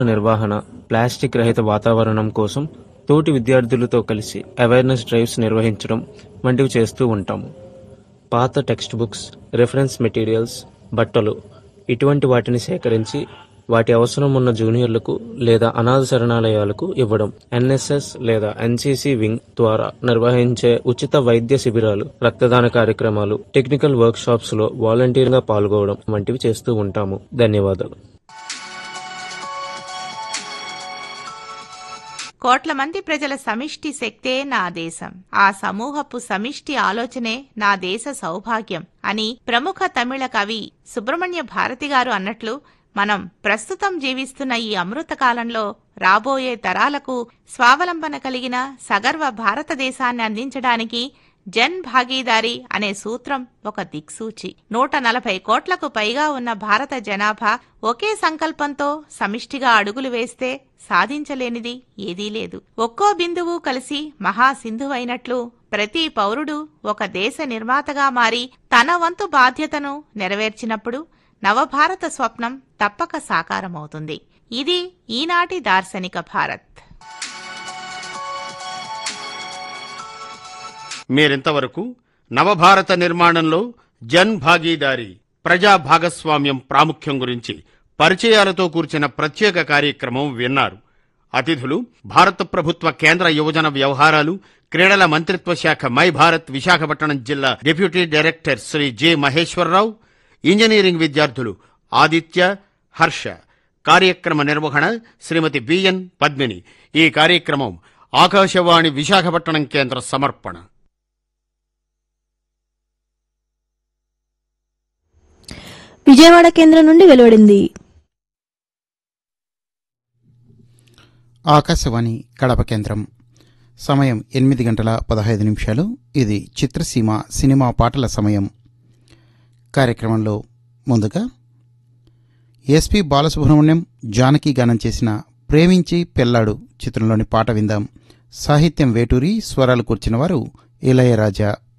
నిర్వహణ ప్లాస్టిక్ రహిత వాతావరణం కోసం తోటి విద్యార్థులతో కలిసి అవేర్నెస్ డ్రైవ్స్ నిర్వహించడం వంటివి చేస్తూ ఉంటాము పాత టెక్స్ట్ బుక్స్ రెఫరెన్స్ మెటీరియల్స్ బట్టలు ఇటువంటి వాటిని సేకరించి వాటి అవసరం ఉన్న జూనియర్లకు లేదా అనాథ శరణాలయాలకు ఇవ్వడం ఎన్ఎస్ఎస్ లేదా ఎన్సిసి వింగ్ ద్వారా నిర్వహించే ఉచిత వైద్య శిబిరాలు రక్తదాన కార్యక్రమాలు టెక్నికల్ వర్క్ షాప్స్ లో వాలంటీర్గా పాల్గొనడం వంటివి చేస్తూ ఉంటాము ధన్యవాదాలు కోట్ల మంది ప్రజల సమిష్టి శక్తే నా దేశం ఆ సమూహపు సమిష్టి ఆలోచనే నా దేశ సౌభాగ్యం అని ప్రముఖ తమిళ కవి సుబ్రహ్మణ్య భారతి గారు అన్నట్లు మనం ప్రస్తుతం జీవిస్తున్న ఈ అమృత కాలంలో రాబోయే తరాలకు స్వావలంబన కలిగిన సగర్వ భారతదేశాన్ని అందించడానికి జన్ భాగీదారీ అనే సూత్రం ఒక దిక్సూచి నూట నలభై కోట్లకు పైగా ఉన్న భారత జనాభా ఒకే సంకల్పంతో సమిష్టిగా అడుగులు వేస్తే సాధించలేనిది ఏదీ లేదు ఒక్కో బిందువు కలిసి మహాసింధువైనట్లు ప్రతి పౌరుడు ఒక దేశ నిర్మాతగా మారి తన వంతు బాధ్యతను నెరవేర్చినప్పుడు నవభారత స్వప్నం తప్పక సాకారమవుతుంది ఇది ఈనాటి దార్శనిక భారత్ మీరింతవరకు నవభారత నిర్మాణంలో జన్ భాగీదారీ ప్రజా భాగస్వామ్యం ప్రాముఖ్యం గురించి పరిచయాలతో కూర్చిన ప్రత్యేక కార్యక్రమం విన్నారు అతిథులు భారత ప్రభుత్వ కేంద్ర యువజన వ్యవహారాలు క్రీడల మంత్రిత్వ శాఖ మై భారత్ విశాఖపట్నం జిల్లా deputy director Shri J Maheswararao engineering విద్యార్థులు ఆదిత్య హర్ష కార్యక్రమ నిర్వహణ శ్రీమతి బిఎన్ పద్మిని ఈ కార్యక్రమం ఆకాశవాణి విశాఖపట్నం కేంద్ర సమర్పణ విజయవాడ కేంద్రం నుండి వెలువడింది ఆకాశవాణి కడప కేంద్రం సమయం ఎనిమిది గంటల పదహైదు నిమిషాలు ఇది చిత్రసీమ సినిమా పాటల సమయం కార్యక్రమంలో ముందుగా ఎస్పి బాలసుబ్రహ్మణ్యం జానకి గానం చేసిన ప్రేమించి పెళ్ళాడు చిత్రంలోని పాట విందాం సాహిత్యం వేటూరి స్వరాలు కూర్చిన వారు ఇళయరాజా